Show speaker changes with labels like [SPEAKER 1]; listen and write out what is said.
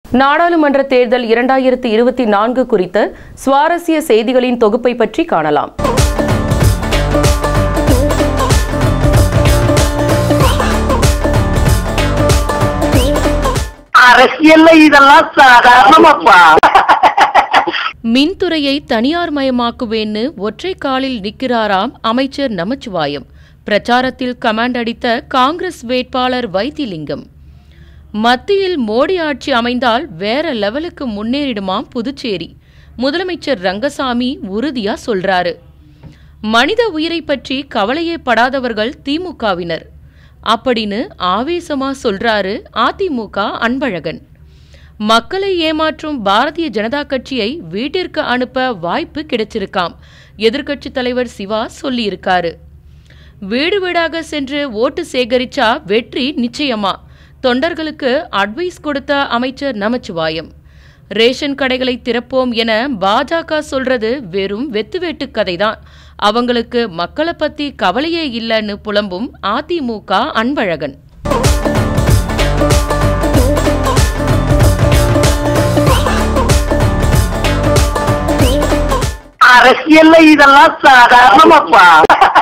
[SPEAKER 1] நாடாளுமன்ற தேர்தல் இரண்டாயிரத்து இருபத்தி நான்கு குறித்த சுவாரஸ்ய செய்திகளின் தொகுப்பை பற்றி காணலாம்
[SPEAKER 2] அரசியல்ல இதெல்லாம் சாதாரணமாப்பா
[SPEAKER 1] மின்துறையை தனியார் மயமாக்குவேன்னு ஒற்றை காலில் நிற்கிறாராம் அமைச்சர் நமச்சிவாயம் பிரச்சாரத்தில் கமாண்ட் அடித்த காங்கிரஸ் வேட்பாளர் வைத்திலிங்கம் மத்தியில் மோடி ஆட்சி அமைந்தால் வேற லெவலுக்கு முன்னேறிடுமாம் புதுச்சேரி முதலமைச்சர் ரங்கசாமி உறுதியா சொல்றாரு மனித உயிரை பற்றி கவலையே படாதவர்கள் திமுகவினர் அப்படின்னு ஆவேசமா சொல்றாரு அதிமுக அன்பழகன் மக்களை ஏமாற்றும் பாரதிய ஜனதா கட்சியை வீட்டிற்கு அனுப்ப வாய்ப்பு கிடைச்சிருக்காம் எதிர்க்கட்சித் தலைவர் சிவா சொல்லியிருக்காரு வீடு வீடாக சென்று ஓட்டு சேகரிச்சா வெற்றி நிச்சயமா தொண்டர்களுக்கு அட்வைஸ் கொடுத்த அமைச்சர் நமச்சிவாயம் ரேஷன் கடைகளை திறப்போம் என பாஜக சொல்றது வெறும் வெத்துவேட்டு கதைதான் அவங்களுக்கு மக்களை பத்தி கவலையே இல்லைன்னு புலம்பும் அதிமுக அன்பழகன்
[SPEAKER 2] அரசியல்ல இதெல்லாம் சாதாரணமாப்பா